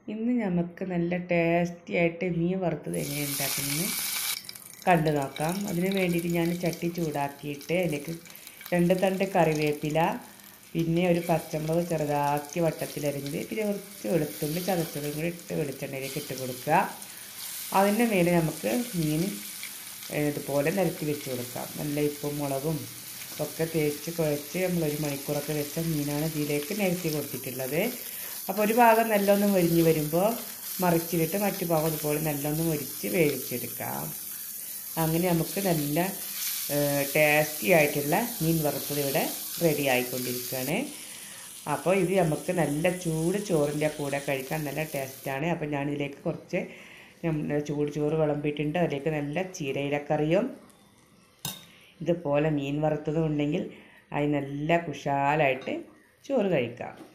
ഇന്ന് നമുക്ക് നല്ല ടേസ്റ്റി ആയിട്ട് മീൻ വറുത്തത് എങ്ങനെ ഉണ്ടാക്കുന്നത് കണ്ടു നോക്കാം അതിന് വേണ്ടിയിട്ട് ഞാൻ ചട്ടി ചൂടാക്കിയിട്ട് അതിലേക്ക് രണ്ട് തണ്ട് കറിവേപ്പില പിന്നെ ഒരു പച്ചമുളക് ചെറുതാക്കി വട്ടത്തിലരിഞ്ഞത് പിന്നെ കുറച്ച് വെളുത്തുള്ളി ചതച്ചതും കൂടി ഇട്ട് വെളിച്ചെണ്ണയിലേക്ക് ഇട്ട് കൊടുക്കുക അതിൻ്റെ മേലെ നമുക്ക് മീൻ ഇതുപോലെ നിരത്തി വെച്ച് കൊടുക്കാം നല്ല ഉപ്പും മുളകും ഒക്കെ തേച്ച് കുഴച്ച് നമ്മളൊരു മണിക്കൂറൊക്കെ വെച്ച മീനാണ് ഇതിലേക്ക് നിരത്തി കൊടുത്തിട്ടുള്ളത് അപ്പോൾ ഒരു ഭാഗം നല്ലൊന്ന് മൊരിഞ്ഞ് വരുമ്പോൾ മറിച്ചിട്ട് മറ്റു ഭാഗം അതുപോലെ നല്ലൊന്ന് മൊരിച്ച് വേവിച്ചെടുക്കാം അങ്ങനെ നമുക്ക് നല്ല ടേസ്റ്റി ആയിട്ടുള്ള മീൻ വറുത്തത് ഇവിടെ റെഡി ആയിക്കൊണ്ടിരിക്കുകയാണ് അപ്പോൾ ഇത് നമുക്ക് നല്ല ചൂട് ചോറിൻ്റെ കൂടെ കഴിക്കാൻ നല്ല ടേസ്റ്റാണ് അപ്പോൾ ഞാനിതിലേക്ക് കുറച്ച് ചൂട് ചോറ് വിളമ്പിയിട്ടുണ്ട് അതിലേക്ക് നല്ല ചീരയിലക്കറിയും ഇതുപോലെ മീൻ വറുത്തതും ഉണ്ടെങ്കിൽ അതിന് നല്ല കുശാലായിട്ട് ചോറ് കഴിക്കാം